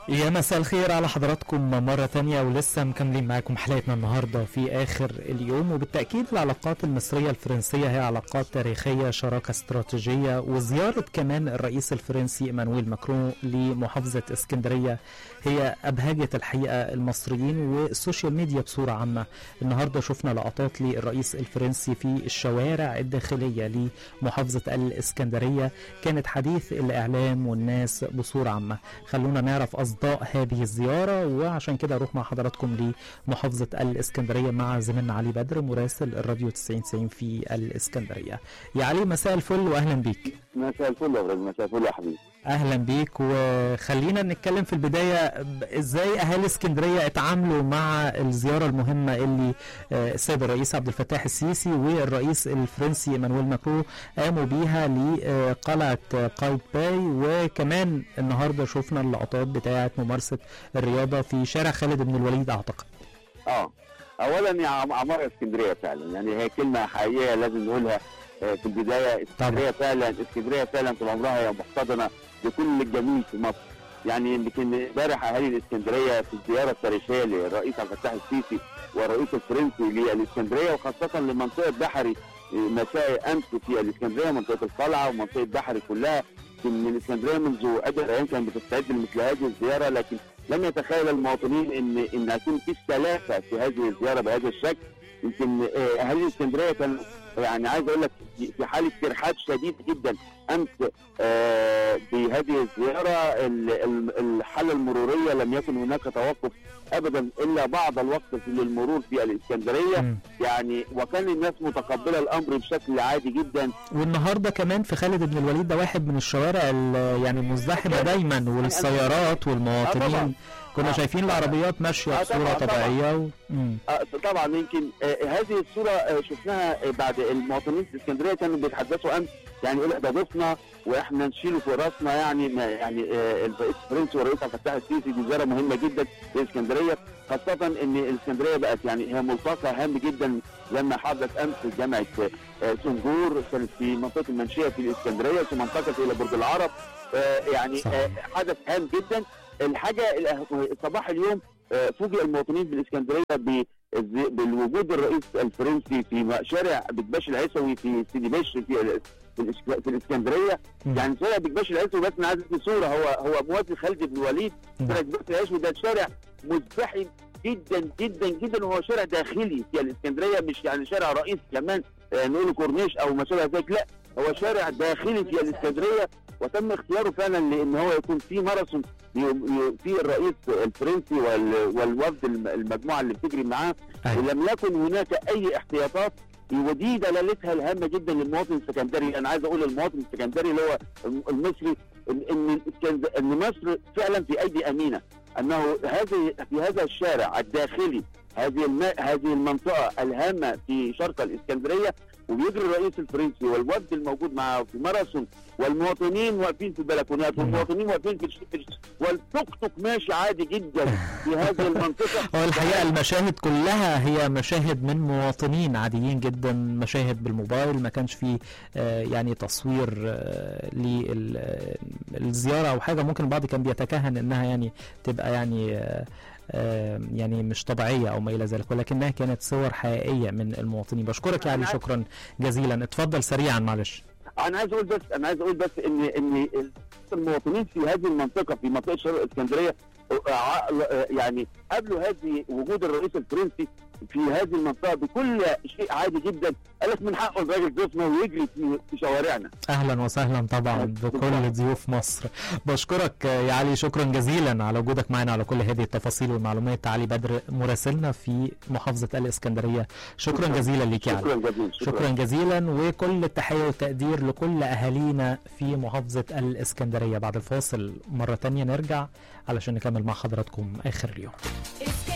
يا مساء الخير على حضراتكم مرة تانية ولسه مكملين معاكم حلقتنا النهاردة في آخر اليوم وبالتأكيد العلاقات المصرية الفرنسية هي علاقات تاريخية شراكة استراتيجية وزيارة كمان الرئيس الفرنسي إيمانويل ماكرون لمحافظة اسكندرية هي أبهجت الحقيقة المصريين والسوشيال ميديا بصورة عامة النهاردة شفنا لقطات للرئيس الفرنسي في الشوارع الداخلية لمحافظة الإسكندرية كانت حديث الإعلام والناس بصورة عامة خلونا نعرف أصداء هذه الزيارة وعشان كده أروح مع حضراتكم لمحافظة الإسكندرية مع زميلنا علي بدر مراسل الراديو 90 في الإسكندرية يا علي مساء الفل وأهلا بيك مساء الفل يا ابراهيم مساء الفل يا حبيبي اهلا بيك وخلينا نتكلم في البدايه ب- ازاي اهالي اسكندريه اتعاملوا مع الزياره المهمه اللي آه، السيد الرئيس عبد الفتاح السيسي والرئيس الفرنسي ايمانويل ماكرون قاموا بيها لقلعه قايد باي وكمان النهارده شفنا اللقطات بتاعه ممارسه الرياضه في شارع خالد بن الوليد اعتقد اه اولا يا عم- عمار اسكندريه فعلا يعني هي كلمه حقيقيه لازم نقولها آه، في البدايه اسكندريه فعلا اسكندريه فعلا طول عمرها هي محتضنه بكل الجميل في مصر يعني يمكن امبارح اهالي الاسكندريه في الزياره التاريخيه للرئيس عبد الفتاح السيسي والرئيس الفرنسي للاسكندريه وخاصه لمنطقه بحري آه، مساء امس في الاسكندريه منطقه القلعه ومنطقه بحري كلها يمكن الاسكندريه منذ عده ايام كانت بتستعد لمثل هذه الزياره لكن لم يتخيل المواطنين ان ان هيكون في سلاسه في هذه الزياره بهذا الشكل يمكن آه، اهالي الاسكندريه كانوا يعني عايز اقول لك في في حاله ترحاب شديد جدا امس آه، بهذه الزياره ال- ال- الحاله المروريه لم يكن هناك توقف ابدا الا بعض الوقت في للمرور في الاسكندريه مم. يعني وكان الناس متقبله الامر بشكل عادي جدا والنهارده كمان في خالد بن الوليد ده واحد من الشوارع ال- يعني المزدحمه دايما والسيارات والمواطنين طبعاً. كنا آه، شايفين العربيات ماشيه آه، بصوره طبعاً، طبيعيه و... مم. آه، طبعا يمكن آه، هذه الصوره آه، شفناها آه، بعد المواطنين في اسكندريه كانوا بيتحدثوا امس يعني يقول لك ده ضيفنا واحنا نشيله في راسنا يعني ما يعني آه، الرئيس الفرنسي والرئيس عبد الفتاح السيسي دي زياره مهمه جدا في اسكندريه خاصه ان الاسكندريه بقت يعني هي ملتقى هام جدا لما حدث امس في جامعه آه، سنجور كانت في منطقه المنشيه في الاسكندريه ثم انتقلت الى برج العرب آه، يعني صح. آه، حدث هام جدا الحاجه الأه- صباح اليوم آه، فوجئ المواطنين بالاسكندريه ب الز- بالوجود الرئيس الفرنسي في شارع بكباش العيسوي في سيدي بشر في ال- في, الإس- في الاسكندريه مم. يعني شارع بكباش العيسوي بس انا عايز ادي صوره هو هو موازي خالد بن الوليد نعم. شارع بكباش العيسوي ده شارع مزدحم جدا جدا جدا وهو شارع داخلي في الاسكندريه مش يعني شارع رئيس كمان آه، نقول كورنيش او ما شابه ذلك لا هو شارع داخلي في الاسكندريه وتم اختياره فعلا لان هو يكون في ماراثون ي- ي- في الرئيس الفرنسي وال- والوفد الم- المجموعه اللي بتجري معاه أيوة. ولم يكن هناك اي احتياطات ودي دلالتها الهامه جدا للمواطن السكندري انا عايز اقول للمواطن السكندري اللي هو الم- المصري ان ان الإسكند- ان مصر فعلا في ايدي امينه انه هذه في هذا الشارع الداخلي هذه الم... هذه المنطقه الهامه في شرق الاسكندريه وبيجري الرئيس الفرنسي والوفد الموجود معه في ماراثون والمواطنين واقفين في البلكونات والمواطنين واقفين في الش- في الش- والتوك توك ماشي عادي جدا في هذه المنطقه هو الحقيقه المشاهد كلها هي مشاهد من مواطنين عاديين جدا مشاهد بالموبايل ما كانش فيه آه، يعني تصوير آه، للزياره او حاجه ممكن البعض كان بيتكهن انها يعني تبقى يعني آه، آه، يعني مش طبيعيه او ما الى ذلك ولكنها كانت صور حقيقيه من المواطنين بشكرك يا علي أنا- شكرا جزيلا اتفضل سريعا معلش انا عايز اقول بس انا عايز اقول بس ان ان المواطنين في هذه المنطقه في منطقه شرق اسكندريه آه، يعني قبلوا هذه وجود الرئيس الفرنسي في هذه المنطقه بكل شيء عادي جدا قال لك من حقه الراجل ضيفنا ويجري في في شوارعنا اهلا وسهلا طبعا بكل ضيوف مصر بشكرك يا علي شكرا جزيلا على وجودك معنا على كل هذه التفاصيل والمعلومات علي بدر مراسلنا في محافظه الاسكندريه شكرا جزيلا لك يا علي شكرا جزيلا شكرا جزيلا وكل التحية والتقدير لكل أهالينا في محافظة الإسكندرية بعد الفاصل مرة تانية نرجع علشان نكمل مع حضراتكم آخر اليوم Escape